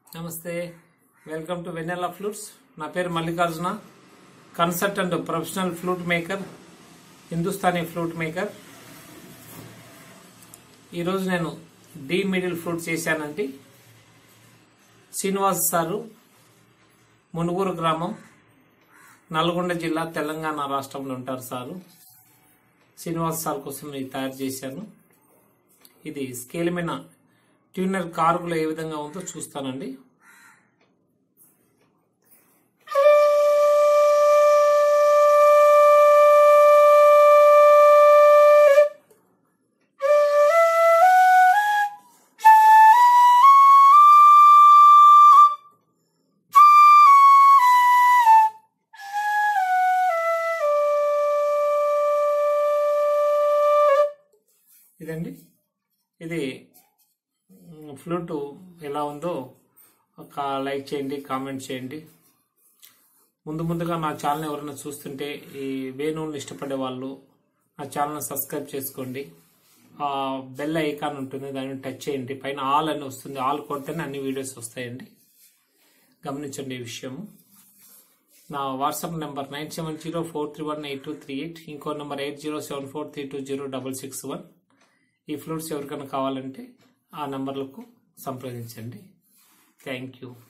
నమస్తే welcome to Vennela flutes నా పేరు Mallikarjuna consultant professional flute maker Hindustani flute maker ఈరోజు నేను డి మిడిల్ ఫ్లూట్ చేశానండి శ్రీనివాస్ సారు మునుగూరు గ్రామం నల్గొండ జిల్లా తెలంగాణ రాష్ట్రంలో ఉంటారు సారు శ్రీనివాస్ సార్ కోసం ఇది తయారు చేశాను ఇది స్కేల్ మీద ట్యూనర్ కార్గులో ఏ విధంగా ఉందో చూస్తానండి ఇదండి ఇది మ్, ఫ్లూట్ ఎలా ఉందో ఒక లైక్ చేయండి కామెంట్ చేయండి ముందు ముందుగా నా ఛానల్ ఎవరైనా చూస్తుంటే ఈ వేణువుని ఇష్టపడే వాళ్ళు నా ఛానల్ సబ్స్క్రైబ్ చేసుకోండి ఆ బెల్ ఐకాన్ ఉంటుంది దాన్ని టచ్ చేయండి పైన ఆల్ అని వస్తుంది ఆల్ కొడితేనే అన్ని వీడియోస్ వస్తాయండి గమనించండి ఈ విషయము నా WhatsApp number nine seven zero four three one eight two three eight ఇంకో number eight zero seven four three two zero double six one ఈ ఫ్లూట్స్ ఎవరికైనా కావాలంటే ఆ నెంబర్లకు సంప్రదించండి థ్యాంక్ యూ